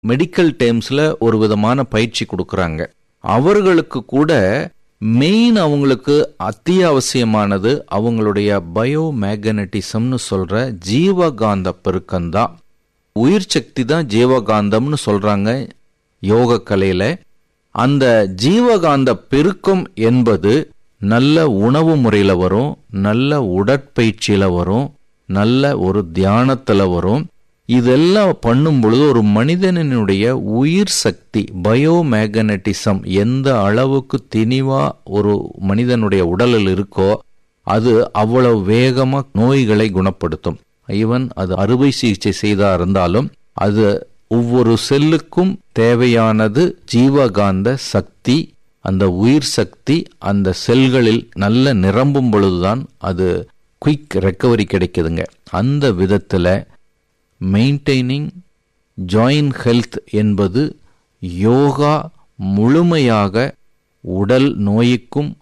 medical டேர்ம்ஸில் ஒரு விதமான பயிற்சி கொடுக்குறாங்க அவர்களுக்கு கூட மெயின் அவங்களுக்கு அத்தியாவசியமானது அவங்களுடைய பயோ மேக்னட்டிசம்னு சொல்ற ஜீவகாந்த பெருக்கம்தான் உயிர் சக்தி தான் ஜீவகாந்தம்னு சொல்றாங்க யோக கலையில அந்த ஜீவகாந்த பெருக்கம் என்பது நல்ல உணவு முறையில் வரும் நல்ல உடற்பயிற்சியில் வரும் நல்ல ஒரு தியானத்தில் வரும் இதெல்லாம் பண்ணும் பொழுது ஒரு மனிதனினுடைய உயிர் சக்தி பயோ மேக்னட்டிசம் எந்த அளவுக்கு திணிவா ஒரு மனிதனுடைய உடலில் இருக்கோ அது அவ்வளவு வேகமா நோய்களை குணப்படுத்தும் ஈவன் அது அறுவை சிகிச்சை செய்தா இருந்தாலும் அது ஒவ்வொரு செல்லுக்கும் தேவையானது ஜீவகாந்த சக்தி அந்த உயிர் சக்தி அந்த செல்களில் நல்ல நிரம்பும் பொழுதுதான் அது குயிக் ரெக்கவரி கிடைக்குதுங்க அந்த விதத்தில் மெயின்டைனிங் ஜாயின் ஹெல்த் என்பது யோகா முழுமையாக உடல் நோய்க்கும்